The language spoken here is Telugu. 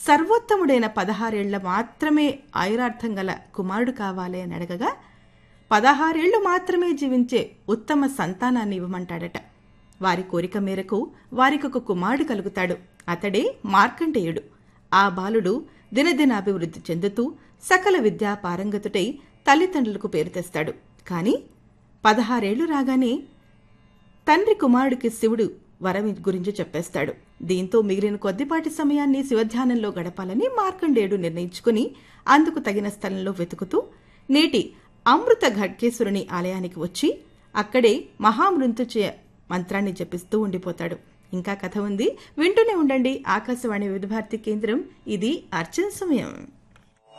సర్వోత్తముడైన పదహారేళ్ల మాత్రమే ఆయురార్థం గల కుమారుడు కావాలి అని అడగగా పదహారేళ్లు మాత్రమే జీవించే ఉత్తమ సంతానాన్ని ఇవ్వమంటాడట వారి కోరిక మేరకు వారికి ఒక కుమారుడు కలుగుతాడు అతడే మార్కండేయుడు ఆ బాలుడు దినదిన అభివృద్ధి చెందుతూ సకల విద్యా పారంగతుడై తల్లిదండ్రులకు పేరు తెస్తాడు కాని పదహారేళ్లు రాగానే తండ్రి కుమారుడికి శివుడు వరం గురించి చెప్పేస్తాడు దీంతో మిగిలిన కొద్దిపాటి సమయాన్ని శివధ్యానంలో గడపాలని మార్కండేయుడు నిర్ణయించుకుని అందుకు తగిన స్థలంలో వెతుకుతూ నేటి అమృత ఘట్కేశ్వరుని ఆలయానికి వచ్చి అక్కడే మహామృంతుచయ మంత్రాన్ని జపిస్తూ ఉండిపోతాడు ఇంకా కథ ఉంది వింటూనే ఉండండి ఆకాశవాణి వివిధ భారతి కేంద్రం ఇది అర్చన సమయం